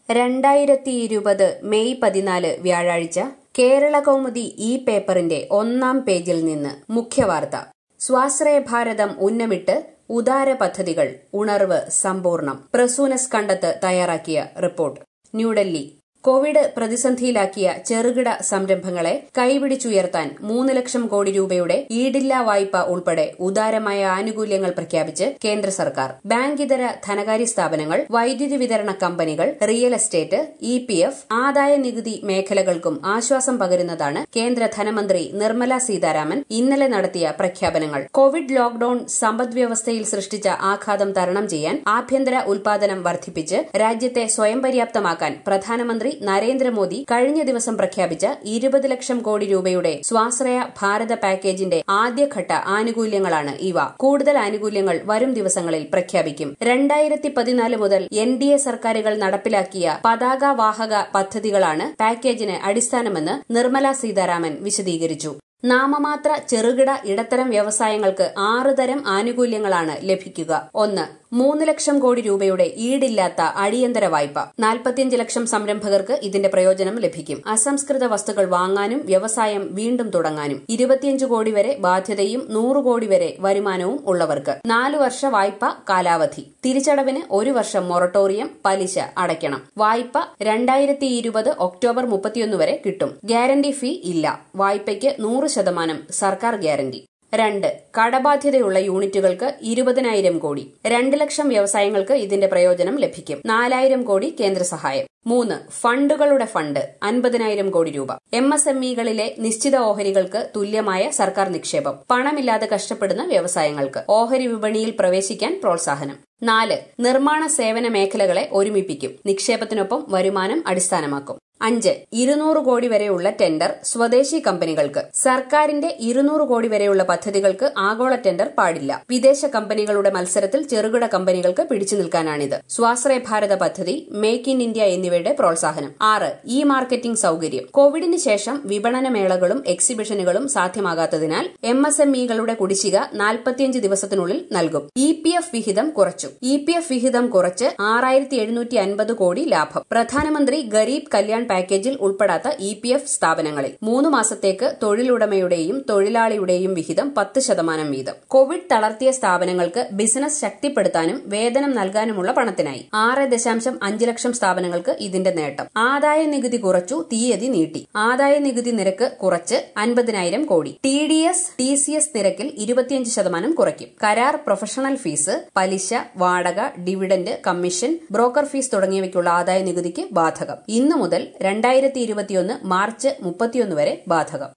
രണ്ടായിരത്തി ഇരുപത് മെയ് പതിനാല് വ്യാഴാഴ്ച കേരള കൗമുദി ഈ പേപ്പറിന്റെ ഒന്നാം പേജിൽ നിന്ന് മുഖ്യവാർത്ത സ്വാശ്രയ ഭാരതം ഉന്നമിട്ട് ഉദാര പദ്ധതികൾ ഉണർവ് സമ്പൂർണം പ്രസൂനസ് കണ്ടത്ത് തയ്യാറാക്കിയ റിപ്പോർട്ട് ന്യൂഡൽഹി കോവിഡ് പ്രതിസന്ധിയിലാക്കിയ ചെറുകിട സംരംഭങ്ങളെ കൈപിടിച്ചുയർത്താൻ മൂന്ന് ലക്ഷം കോടി രൂപയുടെ ഈടില്ലാ വായ്പ ഉൾപ്പെടെ ഉദാരമായ ആനുകൂല്യങ്ങൾ പ്രഖ്യാപിച്ച് കേന്ദ്ര സർക്കാർ ബാങ്കിതര ധനകാര്യ സ്ഥാപനങ്ങൾ വൈദ്യുതി വിതരണ കമ്പനികൾ real estate E P F ആദായ നികുതി മേഖലകൾക്കും ആശ്വാസം പകരുന്നതാണ് കേന്ദ്ര ധനമന്ത്രി നിർമ്മല സീതാരാമൻ ഇന്നലെ നടത്തിയ പ്രഖ്യാപനങ്ങൾ കോവിഡ് ലോക്ഡൌൺ സമ്പദ്വ്യവസ്ഥയിൽ സൃഷ്ടിച്ച ആഘാതം തരണം ചെയ്യാൻ ആഭ്യന്തര ഉൽപാദനം വർദ്ധിപ്പിച്ച് രാജ്യത്തെ സ്വയം പര്യാപ്തമാക്കാൻ പ്രധാനമന്ത്രി നരേന്ദ്രമോദി കഴിഞ്ഞ ദിവസം പ്രഖ്യാപിച്ച ഇരുപത് ലക്ഷം കോടി രൂപയുടെ സ്വാശ്രയ ഭാരത പാക്കേജിന്റെ ആദ്യഘട്ട ആനുകൂല്യങ്ങളാണ് ഇവ കൂടുതൽ ആനുകൂല്യങ്ങൾ വരും ദിവസങ്ങളിൽ പ്രഖ്യാപിക്കും രണ്ടായിരത്തി പതിനാല് മുതൽ എൻ ഡി എ സർക്കാരുകൾ നടപ്പിലാക്കിയ പതാകവാഹക പദ്ധതികളാണ് പാക്കേജിന് അടിസ്ഥാനമെന്ന് നിർമ്മല സീതാരാമൻ വിശദീകരിച്ചു നാമമാത്ര ചെറുകിട ഇടത്തരം വ്യവസായങ്ങൾക്ക് ആറ് തരം ആനുകൂല്യങ്ങളാണ് ലഭിക്കുക ഒന്ന് മൂന്ന് ലക്ഷം കോടി രൂപയുടെ ഈടില്ലാത്ത അടിയന്തര വായ്പ നാൽപ്പത്തിയഞ്ച് ലക്ഷം സംരംഭകർക്ക് ഇതിന്റെ പ്രയോജനം ലഭിക്കും അസംസ്കൃത വസ്തുക്കൾ വാങ്ങാനും വ്യവസായം വീണ്ടും തുടങ്ങാനും ഇരുപത്തിയഞ്ച് കോടി വരെ ബാധ്യതയും നൂറ് കോടി വരെ വരുമാനവും ഉള്ളവർക്ക് നാലു വർഷ വായ്പ കാലാവധി തിരിച്ചടവിന് ഒരു വർഷം മൊറട്ടോറിയം പലിശ അടയ്ക്കണം വായ്പ രണ്ടായിരത്തി ഇരുപത് ഒക്ടോബർ മുപ്പത്തിയൊന്ന് വരെ കിട്ടും ഗ്യാരണ്ടി ഫീ ഇല്ല വായ്പയ്ക്ക് നൂറ് ശതമാനം സർക്കാർ ഗ്യാരണ്ടി രണ്ട് കടബാധ്യതയുള്ള യൂണിറ്റുകൾക്ക് ഇരുപതിനായിരം കോടി രണ്ട് ലക്ഷം വ്യവസായങ്ങൾക്ക് ഇതിന്റെ പ്രയോജനം ലഭിക്കും നാലായിരം കോടി കേന്ദ്ര സഹായം മൂന്ന് ഫണ്ടുകളുടെ ഫണ്ട് അൻപതിനായിരം കോടി രൂപ എം എസ് എം ഇകളിലെ നിശ്ചിത ഓഹരികൾക്ക് തുല്യമായ സർക്കാർ നിക്ഷേപം പണമില്ലാതെ കഷ്ടപ്പെടുന്ന വ്യവസായങ്ങൾക്ക് ഓഹരി വിപണിയിൽ പ്രവേശിക്കാൻ പ്രോത്സാഹനം നാല് നിർമ്മാണ സേവന മേഖലകളെ ഒരുമിപ്പിക്കും നിക്ഷേപത്തിനൊപ്പം വരുമാനം അടിസ്ഥാനമാക്കും അഞ്ച് ഇരുന്നൂറ് കോടി വരെയുള്ള ടെൻഡർ സ്വദേശി കമ്പനികൾക്ക് സർക്കാരിന്റെ ഇരുന്നൂറ് കോടി വരെയുള്ള പദ്ധതികൾക്ക് ആഗോള ടെൻഡർ പാടില്ല വിദേശ കമ്പനികളുടെ മത്സരത്തിൽ ചെറുകിട കമ്പനികൾക്ക് പിടിച്ചു നിൽക്കാനാണിത് സ്വാശ്രയ ഭാരത പദ്ധതി മേക്ക് ഇൻ ഇന്ത്യ എന്നിവയുടെ പ്രോത്സാഹനം ആറ് ഇ മാർക്കറ്റിംഗ് സൌകര്യം കോവിഡിന് ശേഷം വിപണന മേളകളും എക്സിബിഷനുകളും സാധ്യമാകാത്തതിനാൽ എം എസ് എം ഇകളുടെ കുടിശ്ശിക നാൽപ്പത്തിയഞ്ച് ദിവസത്തിനുള്ളിൽ നൽകും ഇ പി എഫ് വിഹിതം കുറച്ചു ഇ പി എഫ് വിഹിതം കുറച്ച് ആറായിരത്തി എഴുന്നൂറ്റി അൻപത് കോടി ലാഭം പ്രധാനമന്ത്രി ഗരീബ് കല്യാൺ പാക്കേജിൽ ഉൾപ്പെടാത്ത ഇ പി എഫ് സ്ഥാപനങ്ങളിൽ മൂന്ന് മാസത്തേക്ക് തൊഴിലുടമയുടെയും തൊഴിലാളിയുടെയും വിഹിതം പത്ത് ശതമാനം വീതം കോവിഡ് തളർത്തിയ സ്ഥാപനങ്ങൾക്ക് ബിസിനസ് ശക്തിപ്പെടുത്താനും വേതനം നൽകാനുമുള്ള പണത്തിനായി ആറ് ദശാംശം അഞ്ച് ലക്ഷം സ്ഥാപനങ്ങൾക്ക് ഇതിന്റെ നേട്ടം ആദായ നികുതി കുറച്ചു തീയതി നീട്ടി ആദായ നികുതി നിരക്ക് കുറച്ച് അൻപതിനായിരം കോടി T D S T C S നിരക്കിൽ ഇരുപത്തിയഞ്ച് ശതമാനം കുറയ്ക്കും കരാർ പ്രൊഫഷണൽ ഫീസ് പലിശ വാടക ഡിവിഡന്റ് കമ്മീഷൻ ബ്രോക്കർ ഫീസ് തുടങ്ങിയവയ്ക്കുള്ള ആദായ നികുതിക്ക് ബാധകം ഇന്നു മുതൽ രണ്ടായിരത്തി ഇരുപത്തിയൊന്ന് മാർച്ച് മുപ്പത്തിയൊന്ന് വരെ ബാധകം